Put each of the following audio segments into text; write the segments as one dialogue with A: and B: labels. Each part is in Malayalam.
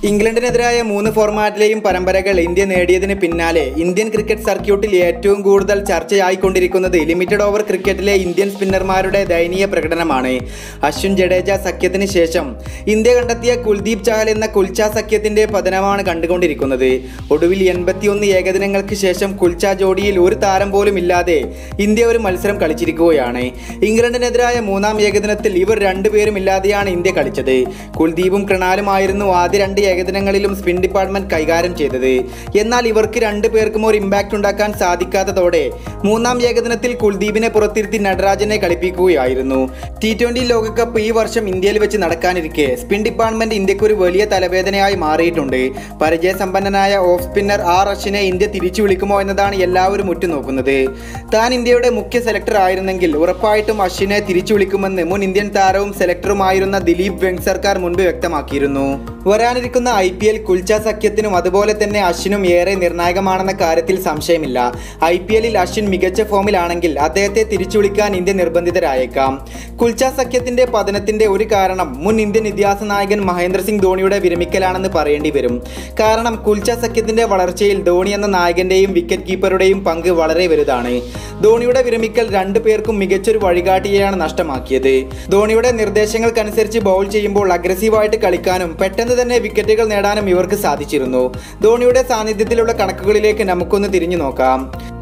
A: ഇംഗ്ലണ്ടിനെതിരായ മൂന്ന് ഫോർമാറ്റിലെയും പരമ്പരകൾ ഇന്ത്യ നേടിയതിന് പിന്നാലെ ഇന്ത്യൻ ക്രിക്കറ്റ് സർക്യൂട്ടിൽ ഏറ്റവും കൂടുതൽ ചർച്ചയായിക്കൊണ്ടിരിക്കുന്നത് ലിമിറ്റഡ് ഓവർ ക്രിക്കറ്റിലെ ഇന്ത്യൻ സ്പിന്നർമാരുടെ ദയനീയ പ്രകടനമാണ് അശ്വിൻ ജഡേജ സഖ്യത്തിന് ശേഷം ഇന്ത്യ കണ്ടെത്തിയ കുൽദീപ് ചഹൽ എന്ന കുൽച്ച സഖ്യത്തിന്റെ പതനമാണ് കണ്ടുകൊണ്ടിരിക്കുന്നത് ഒടുവിൽ എൺപത്തിയൊന്ന് ഏകദിനങ്ങൾക്ക് ശേഷം കുൽച്ച ജോഡിയിൽ ഒരു താരം പോലും ഇല്ലാതെ ഇന്ത്യ ഒരു മത്സരം കളിച്ചിരിക്കുകയാണ് ഇംഗ്ലണ്ടിനെതിരായ മൂന്നാം ഏകദിനത്തിൽ ഇവർ രണ്ടുപേരും ഇല്ലാതെയാണ് ഇന്ത്യ കളിച്ചത് കുൽദീപും കൃണാലുമായിരുന്നു ആദ്യ രണ്ട് ഏകദിനങ്ങളിലും സ്പിൻ ഡിപ്പാർട്ട്മെന്റ് കൈകാര്യം ചെയ്തത് എന്നാൽ ഇവർക്ക് രണ്ടു പേർക്കും ഒരു ഇമ്പാക്റ്റ് ഉണ്ടാക്കാൻ സാധിക്കാത്തതോടെ മൂന്നാം ഏകദിനത്തിൽ കുൽദീപിനെ പുറത്തിരുത്തി നടരാജനെ കളിപ്പിക്കുകയായിരുന്നു ടി ട്വന്റി ലോകകപ്പ് ഈ വർഷം ഇന്ത്യയിൽ വെച്ച് നടക്കാനിരിക്കെ സ്പിൻ ഡിപ്പാർട്ട്മെന്റ് ഇന്ത്യക്ക് ഒരു വലിയ തലവേദനയായി മാറിയിട്ടുണ്ട് പരിചയസമ്പന്നനായ ഓഫ് സ്പിന്നർ ആർ അശ്വിനെ ഇന്ത്യ തിരിച്ചു വിളിക്കുമോ എന്നതാണ് എല്ലാവരും ഉറ്റുനോക്കുന്നത് താൻ ഇന്ത്യയുടെ മുഖ്യ സെലക്ടർ ആയിരുന്നെങ്കിൽ ഉറപ്പായിട്ടും അശ്വിനെ തിരിച്ചു വിളിക്കുമെന്ന് മുൻ ഇന്ത്യൻ താരവും സെലക്ടറുമായിരുന്ന ദിലീപ് വെങ് സർക്കാർ മുൻപ് വ്യക്തമാക്കിയിരുന്നു വരാനിരിക്കുന്ന ഐ പി എൽ കുൽച്ച സഖ്യത്തിനും അതുപോലെ തന്നെ അശ്വിനും ഏറെ നിർണായകമാണെന്ന കാര്യത്തിൽ സംശയമില്ല ഐ പി എല്ലിൽ അശ്വിൻ മികച്ച ഫോമിലാണെങ്കിൽ അദ്ദേഹത്തെ തിരിച്ചു വിളിക്കാൻ ഇന്ത്യ നിർബന്ധിതരായേക്കാം കുൽച്ച സഖ്യത്തിന്റെ പതനത്തിന്റെ ഒരു കാരണം മുൻ ഇന്ത്യൻ ഇതിഹാസ നായകൻ മഹേന്ദ്ര സിംഗ് ധോണിയുടെ വിരമിക്കലാണെന്ന് പറയേണ്ടി വരും കാരണം കുൽച്ച സഖ്യത്തിന്റെ വളർച്ചയിൽ ധോണി എന്ന നായകന്റെയും വിക്കറ്റ് കീപ്പറുടെയും പങ്ക് വളരെ വലുതാണ് ധോണിയുടെ വിരമിക്കൽ രണ്ടു പേർക്കും മികച്ചൊരു വഴികാട്ടിയെയാണ് നഷ്ടമാക്കിയത് ധോണിയുടെ നിർദ്ദേശങ്ങൾക്കനുസരിച്ച് ബൗൾ ചെയ്യുമ്പോൾ അഗ്രസീവായിട്ട് കളിക്കാനും പെട്ടെന്ന് തന്നെ വിക്കറ്റുകൾ നേടാനും ഇവർക്ക് സാധിച്ചിരുന്നു ധോണിയുടെ സാന്നിധ്യത്തിലുള്ള കണക്കുകളിലേക്ക് നമുക്കൊന്ന് തിരിഞ്ഞു നോക്കാം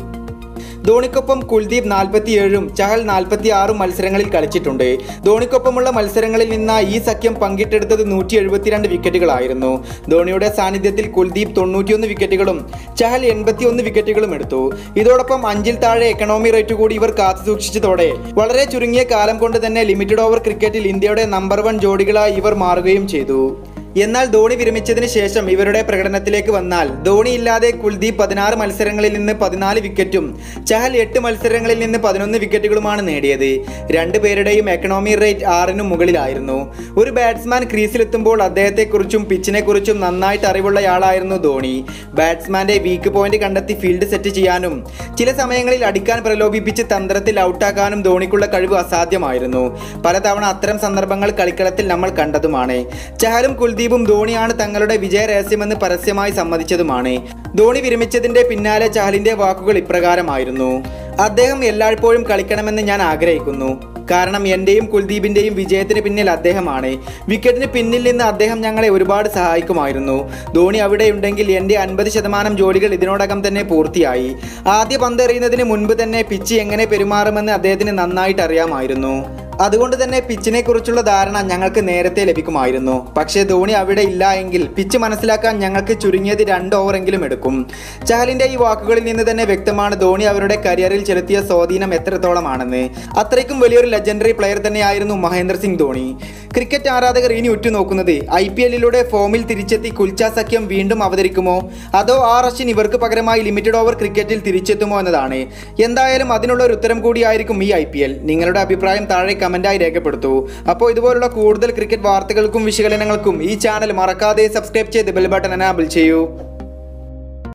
A: ധോണിക്കൊപ്പം കുൽദീപ് നാൽപ്പത്തിയേഴും ചഹൽ നാൽപ്പത്തി ആറും മത്സരങ്ങളിൽ കളിച്ചിട്ടുണ്ട് ധോണിക്കൊപ്പമുള്ള മത്സരങ്ങളിൽ നിന്ന് ഈ സഖ്യം പങ്കിട്ടെടുത്തത് നൂറ്റി എഴുപത്തിരണ്ട് വിക്കറ്റുകളായിരുന്നു ധോണിയുടെ സാന്നിധ്യത്തിൽ കുൽദീപ് തൊണ്ണൂറ്റിയൊന്ന് വിക്കറ്റുകളും ചഹൽ എൺപത്തിയൊന്ന് വിക്കറ്റുകളും എടുത്തു ഇതോടൊപ്പം അഞ്ചിൽ താഴെ എക്കണോമി റേറ്റ് കൂടി ഇവർ കാത്തു സൂക്ഷിച്ചതോടെ വളരെ ചുരുങ്ങിയ കാലം കൊണ്ട് തന്നെ ലിമിറ്റഡ് ഓവർ ക്രിക്കറ്റിൽ ഇന്ത്യയുടെ നമ്പർ വൺ ജോഡികളായി ഇവർ മാറുകയും ചെയ്തു എന്നാൽ ധോണി വിരമിച്ചതിന് ശേഷം ഇവരുടെ പ്രകടനത്തിലേക്ക് വന്നാൽ ധോണി ഇല്ലാതെ കുൽദീപ് പതിനാറ് മത്സരങ്ങളിൽ നിന്ന് പതിനാല് വിക്കറ്റും ചഹൽ എട്ട് മത്സരങ്ങളിൽ നിന്ന് പതിനൊന്ന് വിക്കറ്റുകളുമാണ് നേടിയത് രണ്ടുപേരുടെയും എക്കണോമി റേറ്റ് ആറിനും മുകളിലായിരുന്നു ഒരു ബാറ്റ്സ്മാൻ ക്രീസിലെത്തുമ്പോൾ അദ്ദേഹത്തെക്കുറിച്ചും പിച്ചിനെക്കുറിച്ചും നന്നായിട്ട് അറിവുള്ളയാളായിരുന്നു ധോണി ബാറ്റ്സ്മാന്റെ വീക്ക് പോയിന്റ് കണ്ടെത്തി ഫീൽഡ് സെറ്റ് ചെയ്യാനും ചില സമയങ്ങളിൽ അടിക്കാൻ പ്രലോഭിപ്പിച്ച് തന്ത്രത്തിൽ ഔട്ടാക്കാനും ധോണിക്കുള്ള കഴിവ് അസാധ്യമായിരുന്നു പലതവണ അത്തരം സന്ദർഭങ്ങൾ കളിക്കളത്തിൽ നമ്മൾ കണ്ടതുമാണ് ചഹലും കുൽദീപും ധോണിയാണ് തങ്ങളുടെ വിജയ രഹസ്യമെന്ന് പരസ്യമായി സമ്മതിച്ചതുമാണ് ധോണി വിരമിച്ചതിന്റെ പിന്നാലെ ചഹലിന്റെ വാക്കുകൾ ഇപ്രകാരമായിരുന്നു അദ്ദേഹം എല്ലായ്പ്പോഴും കളിക്കണമെന്ന് ഞാൻ ആഗ്രഹിക്കുന്നു കാരണം എന്റെയും കുൽദീപിന്റെയും വിജയത്തിന് പിന്നിൽ അദ്ദേഹമാണ് വിക്കറ്റിന് പിന്നിൽ നിന്ന് അദ്ദേഹം ഞങ്ങളെ ഒരുപാട് സഹായിക്കുമായിരുന്നു ധോണി അവിടെയുണ്ടെങ്കിൽ എൻ്റെ അൻപത് ശതമാനം ജോലികൾ ഇതിനോടകം തന്നെ പൂർത്തിയായി ആദ്യ പന്ത് എറിയുന്നതിന് മുൻപ് തന്നെ പിച്ച് എങ്ങനെ പെരുമാറുമെന്ന് അദ്ദേഹത്തിന് നന്നായിട്ട് അറിയാമായിരുന്നു അതുകൊണ്ട് തന്നെ പിച്ചിനെ കുറിച്ചുള്ള ധാരണ ഞങ്ങൾക്ക് നേരത്തെ ലഭിക്കുമായിരുന്നു പക്ഷേ ധോണി അവിടെ ഇല്ല എങ്കിൽ പിച്ച് മനസ്സിലാക്കാൻ ഞങ്ങൾക്ക് ചുരുങ്ങിയത് രണ്ട് ഓവറെങ്കിലും എടുക്കും ചഹലിന്റെ ഈ വാക്കുകളിൽ നിന്ന് തന്നെ വ്യക്തമാണ് ധോണി അവരുടെ കരിയറിൽ ചെലുത്തിയ സ്വാധീനം എത്രത്തോളമാണെന്ന് അത്രയ്ക്കും വലിയൊരു ലെജൻഡറി പ്ലെയർ തന്നെയായിരുന്നു മഹേന്ദ്ര സിംഗ് ധോണി ക്രിക്കറ്റ് ആരാധകർ ഇനി ഉറ്റുനോക്കുന്നത് ഐ പി എല്ലിലൂടെ ഫോമിൽ തിരിച്ചെത്തി കുൽച്ച സഖ്യം വീണ്ടും അവതരിക്കുമോ അതോ ആർ അശ്വിൻ ഇവർക്ക് പകരമായി ലിമിറ്റഡ് ഓവർ ക്രിക്കറ്റിൽ തിരിച്ചെത്തുമോ എന്നതാണ് എന്തായാലും അതിനുള്ള ഒരു ഉത്തരം കൂടിയായിരിക്കും ഈ ഐ നിങ്ങളുടെ അഭിപ്രായം താഴെ കമന്റായി രേഖപ്പെടുത്തൂ അപ്പോൾ ഇതുപോലുള്ള കൂടുതൽ ക്രിക്കറ്റ് വാർത്തകൾക്കും വിശകലനങ്ങൾക്കും ഈ ചാനൽ മറക്കാതെ സബ്സ്ക്രൈബ് ചെയ്ത് ബെൽ ബട്ടൺ എനാബിൾ ചെയ്യൂ